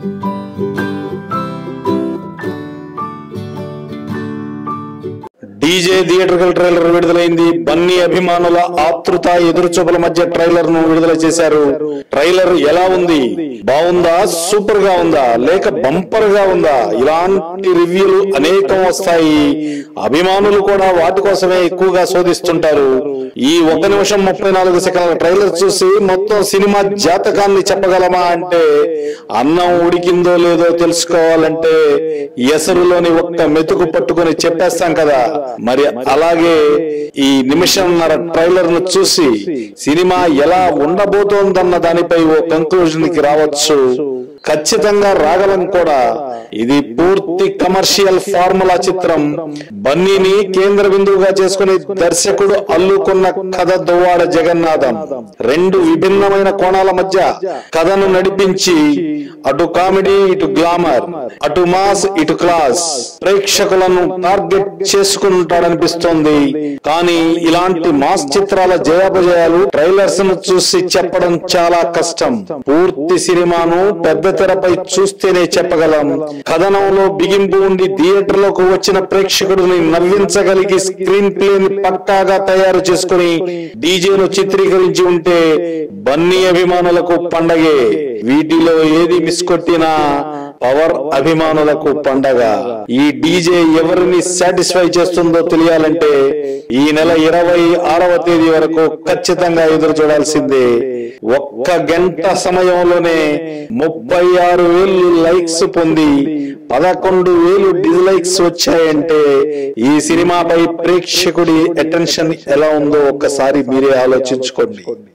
DJ theatrical trailer విడుదలైంది బన్నీ అభిమానుల ఆతృత ఎదురుచూపుల మధ్య ట్రైలర్ ను విడుదల చేశారు ట్రైలర్ ఎలా ఉంది బాగుందా సూపర్ గా ఉందా లేక బంపర్ గా ఉందా ఇలాంటి రివ్యూలు అనేకం వస్తాయి అభిమానులు కూడా వాటి కోసమే ఎక్కువగా శోధిస్తుంటారు ఈ ఒక నిమిషం ముప్పై నాలుగు సెకండ్ల ట్రైలర్ చూసి మొత్తం సినిమా జాతకాన్ని చెప్పగలమా అంటే అన్నం ఉడికిందో లేదో తెలుసుకోవాలంటే ఎసరులోని ఒక్క మెతుకు పట్టుకొని చెప్పేస్తాం కదా మరి అలాగే ఈ నిమిషంన్నర ట్రైలర్ ను చూసి సినిమా ఎలా ఉండబోతోందన్న దానిపై ఓ కంక్లూజన్ కి రావచ్చు ఖచ్చితంగా రాగలం కూడా ఇది పూర్తి కమర్షియల్ ఫార్ములా చిత్రం బన్నీని కేంద్ర బిందువుగా చేసుకుని దర్శకుడు అల్లుకున్న కథ దువ్వాడ జగన్నాథం రెండు విభిన్నమైన కోణాల మధ్య కథను నడిపించి అటు కామెడీ ఇటు గ్లామర్ అటు మాస్ ఇటు క్లాస్ ప్రేక్షకులను టార్గెట్ చేసుకుంటాడనిపిస్తోంది కానీ ఇలాంటి మాస్ చిత్రాల జయాపజయాలు ట్రైలర్స్ ను చూసి చెప్పడం చాలా కష్టం పూర్తి సినిమాను పెద్ద తెరపై చూస్తేనే చెప్పగలం కథనంలో బిగింపు ఉండి థియేటర్ లోకి వచ్చిన ప్రేక్షకుడిని నవ్వించగలిగి స్క్రీన్ ప్లే ని పక్కాగా తయారు చేసుకుని డీజేను చిత్రీకరించి ఉంటే బన్నీ అభిమానులకు పండగే వీటిలో ఏది మిస్ కొట్టినా పవర్ అభిమానులకు పండగ ఈ డీజే ఎవరిని సాటిస్ఫై చేస్తుందో తెలియాలంటే ఈ నెల ఇరవై ఆరవ తేదీ వరకు ఖచ్చితంగా ఎదురు చూడాల్సిందే ఒక్క గంట సమయంలోనే ముప్పై ఆరు వేలు లైక్స్ పొంది పదకొండు వేలు డిస్లైక్స్ వచ్చాయంటే ఈ సినిమాపై ప్రేక్షకుడి అటెన్షన్ ఎలా ఉందో ఒక్కసారి మీరే ఆలోచించుకోండి